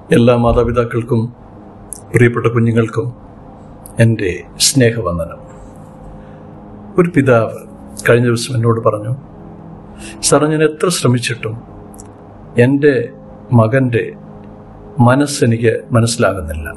എല്ലാ മാതാപിതാക്കൾക്കും പ്രിയപ്പെട്ട കുഞ്ഞുങ്ങൾക്കും എൻ്റെ സ്നേഹവന്ദനം ഒരു പിതാവ് കഴിഞ്ഞ ദിവസം എന്നോട് പറഞ്ഞു സാർ ഞാൻ എത്ര ശ്രമിച്ചിട്ടും എൻ്റെ മകൻ്റെ മനസ്സെനിക്ക് മനസ്സിലാകുന്നില്ല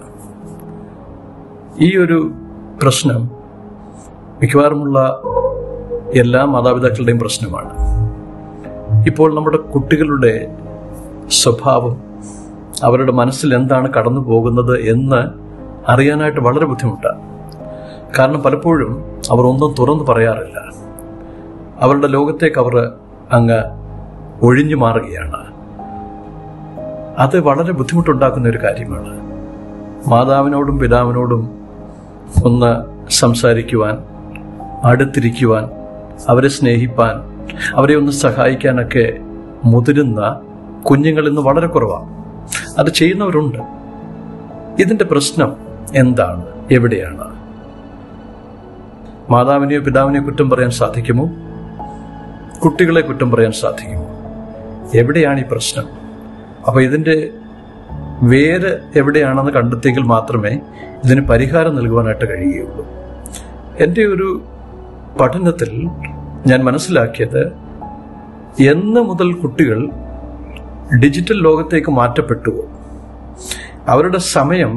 ഈ ഒരു പ്രശ്നം മിക്കവാറുമുള്ള എല്ലാ മാതാപിതാക്കളുടെയും പ്രശ്നമാണ് ഇപ്പോൾ നമ്മുടെ കുട്ടികളുടെ സ്വഭാവം അവരുടെ മനസ്സിൽ എന്താണ് കടന്നു പോകുന്നത് എന്ന് അറിയാനായിട്ട് വളരെ ബുദ്ധിമുട്ടാണ് കാരണം പലപ്പോഴും അവർ ഒന്നും തുറന്നു പറയാറില്ല അവരുടെ ലോകത്തേക്ക് അവർ അങ്ങ് ഒഴിഞ്ഞു മാറുകയാണ് അത് വളരെ ബുദ്ധിമുട്ടുണ്ടാക്കുന്ന ഒരു കാര്യമാണ് മാതാവിനോടും പിതാവിനോടും ഒന്ന് സംസാരിക്കുവാൻ അടുത്തിരിക്കുവാൻ അവരെ സ്നേഹിപ്പാൻ അവരെ ഒന്ന് സഹായിക്കാനൊക്കെ മുതിരുന്ന കുഞ്ഞുങ്ങൾ ഇന്ന് വളരെ കുറവാണ് അത് ചെയ്യുന്നവരുണ്ട് ഇതിന്റെ പ്രശ്നം എന്താണ് എവിടെയാണ് മാതാവിനെയോ പിതാവിനെയോ കുറ്റം പറയാൻ സാധിക്കുമോ കുട്ടികളെ കുറ്റം പറയാൻ സാധിക്കുമോ എവിടെയാണ് ഈ പ്രശ്നം അപ്പൊ ഇതിന്റെ വേര് എവിടെയാണെന്ന് കണ്ടെത്തിയെങ്കിൽ മാത്രമേ ഇതിന് പരിഹാരം നൽകുവാനായിട്ട് കഴിയുകയുള്ളൂ എൻ്റെ ഒരു പഠനത്തിൽ ഞാൻ മനസ്സിലാക്കിയത് എന്ന് മുതൽ കുട്ടികൾ ഡിജിറ്റൽ ലോകത്തേക്ക് മാറ്റപ്പെട്ടുവോ അവരുടെ സമയം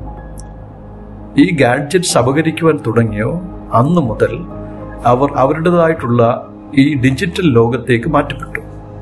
ഈ ഗാഡ്ജറ്റ്സ് അപകരിക്കുവാൻ തുടങ്ങിയോ അന്നു മുതൽ അവർ അവരുടേതായിട്ടുള്ള ഈ ഡിജിറ്റൽ ലോകത്തേക്ക് മാറ്റപ്പെട്ടു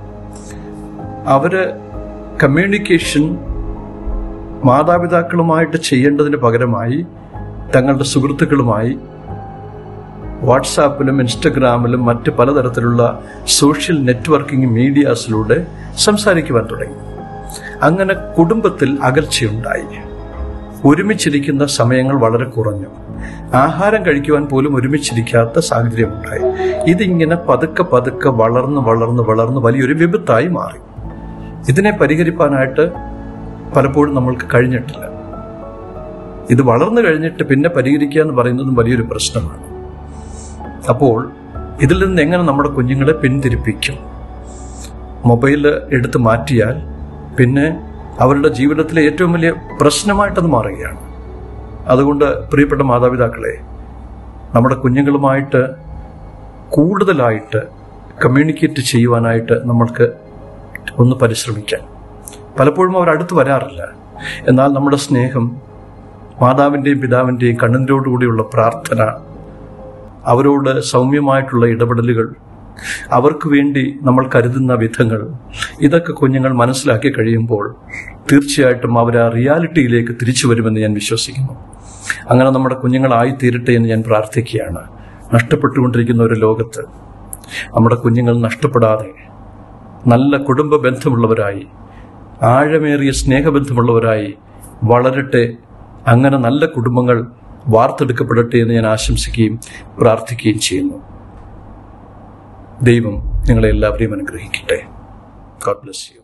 അവര് കമ്മ്യൂണിക്കേഷൻ മാതാപിതാക്കളുമായിട്ട് ചെയ്യേണ്ടതിന് പകരമായി തങ്ങളുടെ സുഹൃത്തുക്കളുമായി വാട്സാപ്പിലും ഇൻസ്റ്റഗ്രാമിലും മറ്റ് പലതരത്തിലുള്ള സോഷ്യൽ നെറ്റ്വർക്കിംഗ് മീഡിയാസിലൂടെ സംസാരിക്കുവാൻ തുടങ്ങി അങ്ങനെ കുടുംബത്തിൽ അകൽച്ചയുണ്ടായി ഒരുമിച്ചിരിക്കുന്ന സമയങ്ങൾ വളരെ കുറഞ്ഞു ആഹാരം കഴിക്കുവാൻ പോലും ഒരുമിച്ചിരിക്കാത്ത സാഹചര്യമുണ്ടായി ഇതിങ്ങനെ പതുക്കെ പതുക്കെ വളർന്ന് വളർന്ന് വളർന്ന് വലിയൊരു വിപത്തായി മാറി ഇതിനെ പരിഹരിപ്പാനായിട്ട് പലപ്പോഴും നമ്മൾക്ക് കഴിഞ്ഞിട്ടില്ല ഇത് വളർന്നു കഴിഞ്ഞിട്ട് പിന്നെ പരിഹരിക്കുക എന്ന് പറയുന്നതും വലിയൊരു പ്രശ്നമാണ് അപ്പോൾ ഇതിൽ നിന്ന് എങ്ങനെ നമ്മുടെ കുഞ്ഞുങ്ങളെ പിന്തിരിപ്പിക്കും മൊബൈൽ എടുത്ത് മാറ്റിയാൽ പിന്നെ അവരുടെ ജീവിതത്തിലെ ഏറ്റവും വലിയ പ്രശ്നമായിട്ടത് മാറുകയാണ് അതുകൊണ്ട് പ്രിയപ്പെട്ട മാതാപിതാക്കളെ നമ്മുടെ കുഞ്ഞുങ്ങളുമായിട്ട് കൂടുതലായിട്ട് കമ്മ്യൂണിക്കേറ്റ് ചെയ്യുവാനായിട്ട് നമ്മൾക്ക് ഒന്ന് പരിശ്രമിക്കാം പലപ്പോഴും അവർ അടുത്ത് വരാറില്ല എന്നാൽ നമ്മുടെ സ്നേഹം മാതാവിൻ്റെയും പിതാവിൻ്റെയും കണ്ണുനീരോടുകൂടിയുള്ള പ്രാർത്ഥന അവരോട് സൗമ്യമായിട്ടുള്ള ഇടപെടലുകൾ അവർക്ക് വേണ്ടി നമ്മൾ കരുതുന്ന വിധങ്ങൾ ഇതൊക്കെ കുഞ്ഞുങ്ങൾ മനസ്സിലാക്കി കഴിയുമ്പോൾ തീർച്ചയായിട്ടും അവർ ആ റിയാലിറ്റിയിലേക്ക് തിരിച്ചു വരുമെന്ന് ഞാൻ വിശ്വസിക്കുന്നു അങ്ങനെ നമ്മുടെ കുഞ്ഞുങ്ങളായി തീരട്ടെ എന്ന് ഞാൻ പ്രാർത്ഥിക്കുകയാണ് നഷ്ടപ്പെട്ടുകൊണ്ടിരിക്കുന്ന ഒരു ലോകത്ത് നമ്മുടെ കുഞ്ഞുങ്ങൾ നഷ്ടപ്പെടാതെ നല്ല കുടുംബ ബന്ധമുള്ളവരായി ആഴമേറിയ സ്നേഹബന്ധമുള്ളവരായി വളരട്ടെ അങ്ങനെ നല്ല കുടുംബങ്ങൾ വാർത്തെടുക്കപ്പെടട്ടെ എന്ന് ഞാൻ ആശംസിക്കുകയും പ്രാർത്ഥിക്കുകയും ചെയ്യുന്നു ദൈവം നിങ്ങളെ എല്ലാവരെയും അനുഗ്രഹിക്കട്ടെ ഗോഡ് ബ്ലസ് യു